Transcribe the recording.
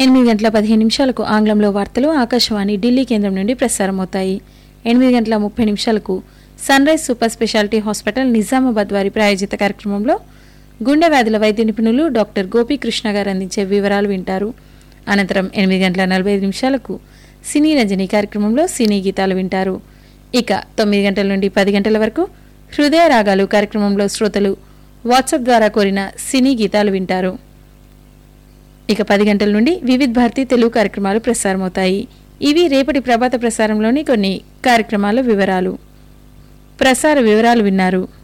ఎనిమిది గంటల పదిహేను నిమిషాలకు ఆంగ్లంలో వార్తలు ఆకాశవాణి ఢిల్లీ కేంద్రం నుండి ప్రసారమవుతాయి ఎనిమిది గంటల ముప్పై నిమిషాలకు Sunrise super speciality hospital Nizamabad వారి ప్రాయోజిత కార్యక్రమంలో గుండె వ్యాధుల వైద్య నిపుణులు డాక్టర్ గోపీకృష్ణ గారు అందించే వివరాలు వింటారు అనంతరం ఎనిమిది గంటల నలభై ఐదు నిమిషాలకు సినీ రంజని కార్యక్రమంలో సినీ గీతాలు వింటారు ఇక తొమ్మిది గంటల నుండి పది గంటల వరకు హృదయ రాగాలు కార్యక్రమంలో శ్రోతలు వాట్సాప్ ద్వారా కోరిన సినీ గీతాలు వింటారు ఇక పది గంటల నుండి వివిధ్ భారతి తెలుగు కార్యక్రమాలు ప్రసారమవుతాయి ఇవి రేపటి ప్రభాత ప్రసారంలోని కొన్ని కార్యక్రమాల వివరాలు ప్రసార వివరాలు విన్నారు